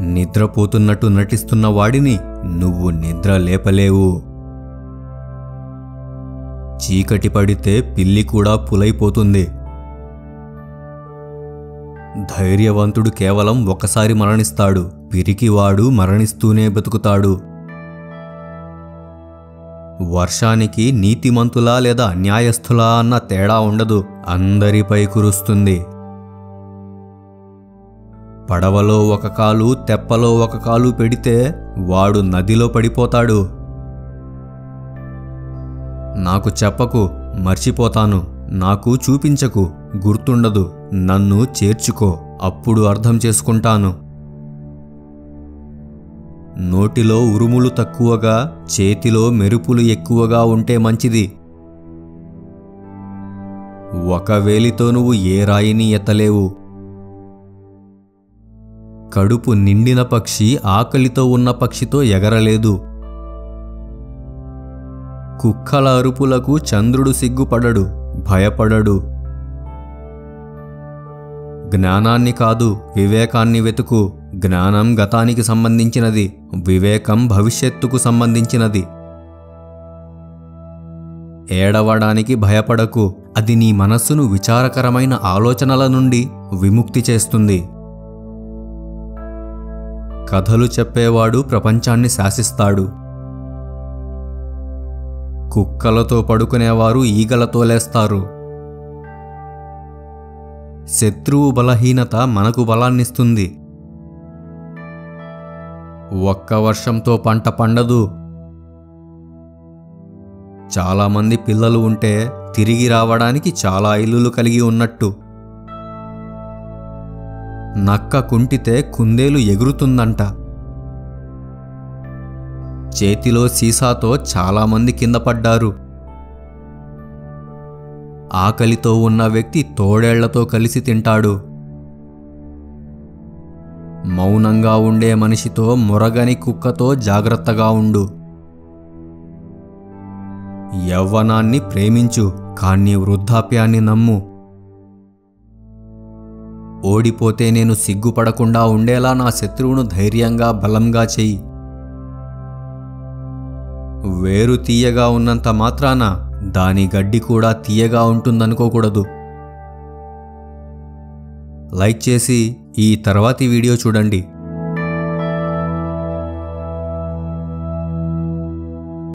నిద్రపోతున్నట్టు నటిస్తున్న వాడిని నువ్వు నిద్ర లేపలేవు చీకటి పడితే పిల్లి కూడా పులైపోతుంది ధైర్యవంతుడు కేవలం ఒకసారి మరణిస్తాడు పిరికివాడు మరణిస్తూనే బతుకుతాడు వర్షానికి నీతిమంతులా లేదా అన్యాయస్థులా అన్న తేడా ఉండదు అందరిపై కురుస్తుంది పడవలో ఒక కాలు తెప్పలో ఒక కాలు పెడితే వాడు నదిలో పడిపోతాడు నాకు చెప్పకు మర్చిపోతాను నాకు చూపించకు గుర్తుండదు నన్ను చేర్చుకో అప్పుడు అర్థం చేసుకుంటాను నోటిలో ఉరుములు తక్కువగా చేతిలో మెరుపులు ఎక్కువగా ఉంటే మంచిది ఒక వేలితో నువ్వు ఏ రాయిని ఎత్తలేవు కడుపు నిండిన పక్షి ఆకలితో ఉన్న పక్షితో ఎగరలేదు కుక్కల అరుపులకు చంద్రుడు సిగ్గుపడడు భయపడడు జ్ఞానాన్ని కాదు వివేకాన్ని వెతుకు జ్ఞానం గతానికి సంబంధించినది వివేకం భవిష్యత్తుకు సంబంధించినది ఏడవడానికి భయపడకు అది నీ మనస్సును విచారకరమైన ఆలోచనల నుండి విముక్తి చేస్తుంది కథలు చెప్పేవాడు ప్రపంచాన్ని శాసిస్తాడు కుక్కలతో పడుకునేవారు ఈగలతో లేస్తారు శత్రువు బలహీనత మనకు బలాన్నిస్తుంది ఒక్క వర్షంతో పంట పండదు చాలామంది పిల్లలు ఉంటే తిరిగి రావడానికి చాలా ఇల్లులు కలిగి ఉన్నట్టు నక్క కుంటితే కుందేలు ఎగురుతుందంట చేతిలో సీసాతో చాలామంది కింద పడ్డారు ఆకలితో ఉన్న వ్యక్తి తోడేళ్లతో కలిసి తింటాడు మౌనంగా ఉండే మనిషితో మొరగని కుక్కతో జాగ్రత్తగా ఉండు యవ్వనాన్ని ప్రేమించు కానీ వృద్ధాప్యాన్ని నమ్ము ఓడిపోతే నేను సిగ్గుపడకుండా ఉండేలా నా శత్రువును ధైర్యంగా బలంగా చెయ్యి వేరు తీయగా ఉన్నంత మాత్రాన దాని గడ్డి కూడా తీయగా ఉంటుందనుకోకూడదు లైక్ చేసి ఈ తర్వాతి వీడియో చూడండి